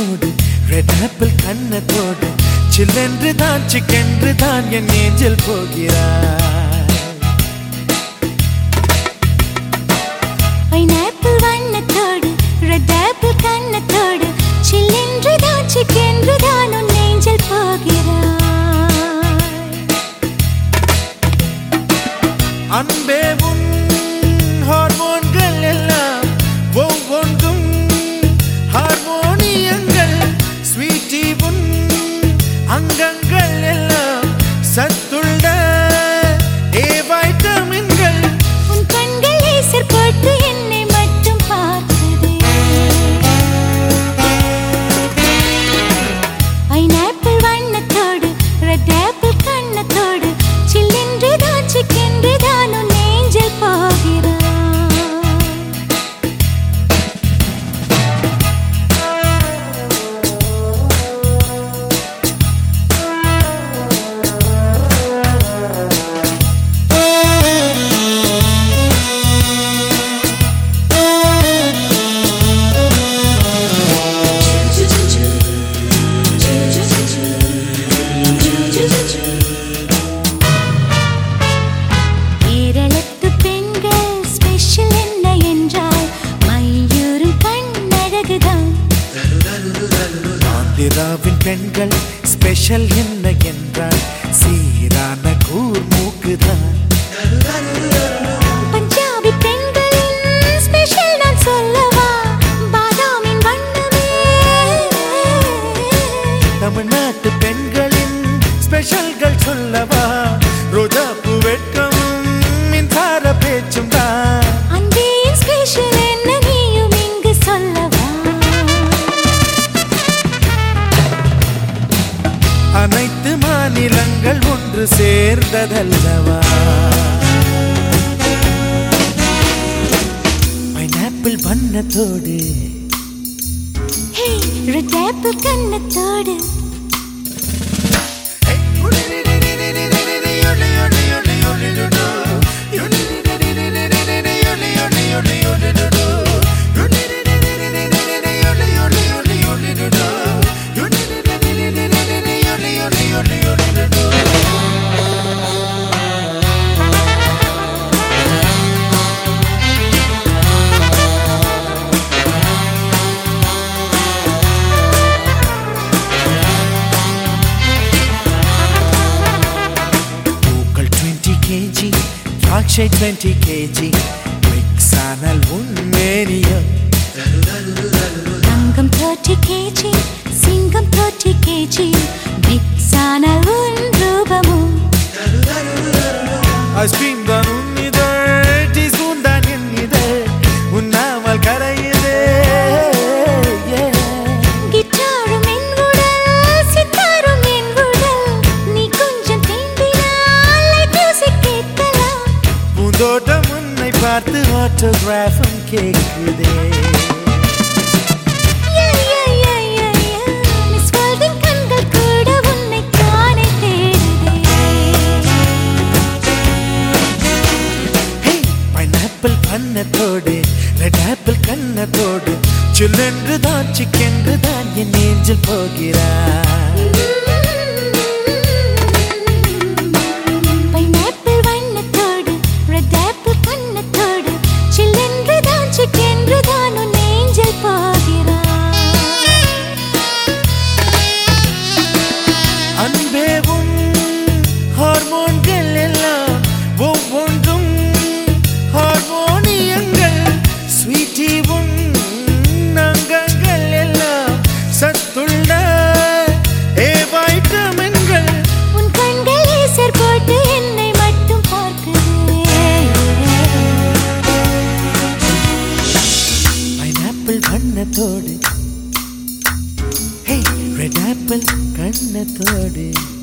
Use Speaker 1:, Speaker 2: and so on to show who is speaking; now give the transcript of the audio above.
Speaker 1: வண்ணத்தோடு red apple கண்ணத்தோடு சில்லென்று தான் சிக்கென்று தான் என் ஏஞ்சல் போகிறார்
Speaker 2: பைனாப்பிள் வண்ணத்தோடு ரெட் ஆப்பிள் கண்ணத்தோடு சில்லென்று தான் சிக்கென்று தான் உன் நெஞ்சில் போகிறாய்
Speaker 1: அன்பே உன் ஹார்மோன்கள் எல்லாம் ஒவ்வொன்றும் ஹார்மோனியங்கள் ஸ்வீட்டி உன் அங்கங்கள் எல்லாம் சத்துள்ள ஏ வைட்டமின்கள்
Speaker 2: உன் கண்கள் லேசர் போட்டு என்னை மட்டும் பார்த்ததே பைனாப்பிள் வண்ணத்தோடு ரெட் ஆப்பிள் கண்ணத்தோடு சில்லென்று தான் சிக்கென்று தான் உன் நெஞ்சில் போகிறாய் கேரளத்து பெண்கள் ஸ்பெஷல் என்ன என்றால் மையூரும் கண்ணழகுதான்
Speaker 1: ஆந்திராவின் பெண்கள் ஸ்பெஷல் என்ன என்றால் சீரான கூர் மூக்குதான்
Speaker 2: பஞ்சாபி பெண்களின் ஸ்பெஷல் நான் சொல்லவா பாதாமின் வண்ணமே
Speaker 1: தமிழ்நாட்டு பெண்களின் ஸ்பெஷல்கள் சொல்லவா ரோஜா பூ வெட்கமும் மின்சார பேச்சும் தான்
Speaker 2: அன்பேன் ஸ்பெஷல் என்ன நீயும் இங்கு சொல்லவா
Speaker 1: அனைத்து மாநிலங்கள் ஒன்று சேர்ந்ததல்லவா பைனாப்பிள் வண்ணத்தோடு
Speaker 2: ஹே ரெட் ஆப்பிள் கண்ணத்தோடு
Speaker 1: பூக்கள் 20 கேஜி திராட்சை 20 கேஜி மிக்ஸ் ஆனால் உண்மேனியம்
Speaker 2: தங்கம் 30 கேஜி சிங்கம் 30 கேஜி மிக்ஸ் ஆன உன் ரூபமும்
Speaker 1: ஐஸ்கிரீம் தான் உன் இதழ் டீஸ்பூன் தான் என் இதழ் உண்ணாமல் கரையுதே yeah.
Speaker 2: கிட்டாரும் என் உடல் சித்தாரும் என் உடல் நீ கொஞ்சம் தீண்டினால் லைட் மியூசிக் கேட்கலாம்
Speaker 1: பூந்தோட்டம் உன்னை பார்த்து ஆட்டோகிராஃபும் கேட்குதே
Speaker 2: யா, யா, யா, யா, யா. மிஸ் வேர்ல்டின் கண்கள் கூட உன்னைத் தானே தேடுதே.
Speaker 1: ஹே பைனாப்பிள் பண்ணத்தோடு ரெட் ஆப்பிள் கண்ணத்தோடு சில்லென்று தான் சிக்கென்று தான் என் ஏஞ்சல் போகிறார்
Speaker 2: பைனாப்பிள் வண்ணத்தோடு ரெட் ஆப்பிள் கண்ணத்தோடு சில்லென்று தான் சிக்கென்று தான் உன் ஏஞ்சல் போகிறாய்
Speaker 1: அன்பே உன் ஹார்மோன்கள் எல்லாம் ஒவ்வொன்றும் ஹார்மோனியங்கள் ஸ்வீட்டி உன் அங்கங்கள் எல்லாம் சத்துள்ள ஏ வைட்டமின்கள்
Speaker 2: உன் கண்கள் லேசர் போட்டு என்னை மட்டும் பார்க்குதே
Speaker 1: பைனாப்பிள் வண்ணத்தோடு ஹே ரெட் ஆப்பிள் கண்ணத்தோடு